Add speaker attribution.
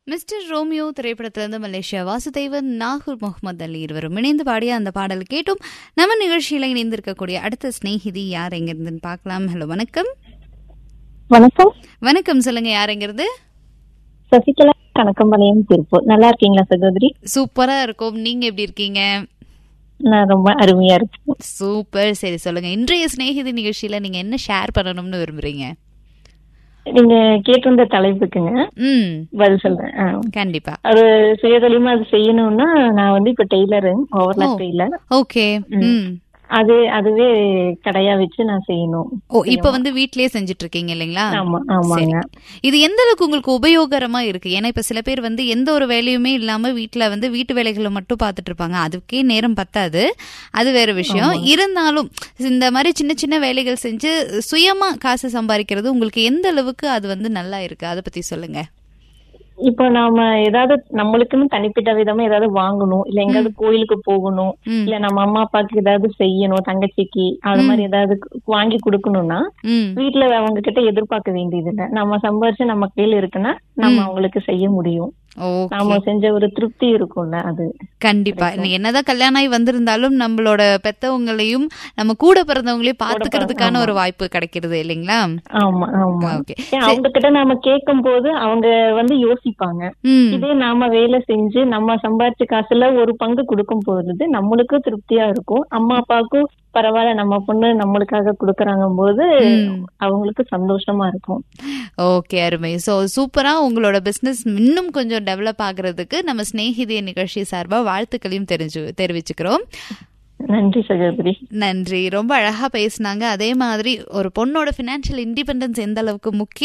Speaker 1: Mister Romeo திரைப்படத்திலிருந்து மலேசியா வாசுதேவன் நாகூர் முகமது அலி இருவரும் இணைந்து பாடிய அந்த பாடல் கேட்டும் நம்ம நிகழ்ச்சியில இணைந்திருக்கக்கூடிய அடுத்த சிநேகிதி யார் எங்கிருந்துன்னு பார்க்கலாம் ஹலோ வணக்கம்
Speaker 2: வணக்கம்
Speaker 1: வணக்கம் சொல்லுங்க யார் எங்கிருந்து
Speaker 2: சசிகலா கணக்கம்பாளையம் திருப்பூர் நல்லா இருக்கீங்களா சகோதரி
Speaker 1: சூப்பரா இருக்கும் நீங்க எப்படி இருக்கீங்க
Speaker 2: நான் ரொம்ப அருமையா இருக்கேன்
Speaker 1: சூப்பர் சரி சொல்லுங்க இன்றைய சிநேகிதி நிகழ்ச்சியில நீங்க என்ன ஷேர் பண்ணணும்னு விரும்புறீங்க
Speaker 2: நீங்க கேட்டிருந்த தலைப்புக்குங்க
Speaker 1: ம்
Speaker 2: பதில் சொல்றேன் ஆ.
Speaker 1: கண்டிப்பா
Speaker 2: அது சுயதொழிலுமா அது செய்யணும்னா நான் வந்து இப்ப டெய்லரு ஓவர்லாக் டெய்லர்
Speaker 1: ஓகே ம்
Speaker 2: அது அதுவே கடையா வச்சு நான் செய்யணும்
Speaker 1: ஓ இப்ப வந்து வீட்லயே செஞ்சுட்டு இருக்கீங்க இல்லைங்களா
Speaker 2: ஆமா ஆமாங்க
Speaker 1: இது எந்த அளவுக்கு உங்களுக்கு உபயோகரமா இருக்கு ஏன்னா இப்ப சில பேர் வந்து எந்த ஒரு வேலையுமே இல்லாம வீட்ல வந்து வீட்டு வேலைகளை மட்டும் பார்த்துட்டு இருப்பாங்க அதுக்கே நேரம் பத்தாது அது வேற விஷயம் இருந்தாலும் இந்த மாதிரி சின்ன சின்ன வேலைகள் செஞ்சு சுயமா காசு சம்பாதிக்கிறது உங்களுக்கு எந்த அளவுக்கு அது வந்து நல்லா இருக்கு அதை பத்தி சொல்லுங்க
Speaker 2: இப்போ நாம ஏதாவது நம்மளுக்குன்னு தனிப்பட்ட விதமா ஏதாவது வாங்கணும் இல்ல எங்காவது கோயிலுக்கு போகணும்
Speaker 1: ம்.
Speaker 2: இல்ல நம்ம அம்மா அப்பாவுக்கு ஏதாவது செய்யணும் தங்கச்சிக்கு அது மாதிரி ஏதாவது வாங்கி கொடுக்கணும்னா
Speaker 1: ம்
Speaker 2: வீட்ல அவங்க கிட்ட எதிர்பார்க்க வேண்டியது இல்ல நம்ம சம்பாரிச்சு நம்ம கையில இருக்குன்னா நம்ம அவங்களுக்கு செய்ய முடியும்
Speaker 1: ஓகே
Speaker 2: நாம செஞ்ச ஒரு திருப்தி இருக்கும்ல அது
Speaker 1: கண்டிப்பா இன்னைக்கு என்னதான் கல்யாணம் ஆகி வந்திருந்தாலும் நம்மளோட பெத்தவங்களையும் நம்ம கூட பிறந்தவங்களையும் பாத்துக்கிறதுக்கான ஒரு வாய்ப்பு கிடைக்கிறது இல்லைங்களா
Speaker 2: ஆமா ஆமா
Speaker 1: ஓகே
Speaker 2: ஏன் அவங்க கிட்ட நாம கேட்கும் போது அவங்க வந்து யோசிப்பாங்க
Speaker 1: ம்
Speaker 2: இதே நாம வேலை செஞ்சு நம்ம சம்பாரிச்ச காசுல ஒரு பங்கு கொடுக்கும் பொழுது நம்மளுக்கும் திருப்தியா இருக்கும் அம்மா அப்பாவுக்கும் பரவாயில்ல நம்ம பொண்ணு நம்மளுக்காக கொடுக்கறாங்க போது
Speaker 1: ம்.
Speaker 2: அவங்களுக்கு சந்தோஷமா இருக்கும்
Speaker 1: ஓகே அருமை ஸோ சூப்பரா உங்களோட பிசினஸ் இன்னும் கொஞ்சம் டெவலப் ஆகுறதுக்கு நம்ம ஸ்நேகிதிய நிகழ்ச்சி சார்பா வாழ்த்துக்களையும் தெரிஞ்சு தெரிவிச்சுக்கிறோம்
Speaker 2: நன்றி சகோதரி
Speaker 1: நன்றி ரொம்ப அழகா பேசுனாங்க அதே மாதிரி ஒரு பொண்ணோட ஃபினான்ஷியல் இண்டிபெண்டன்ஸ் எந்த அளவுக்கு முக்கியம்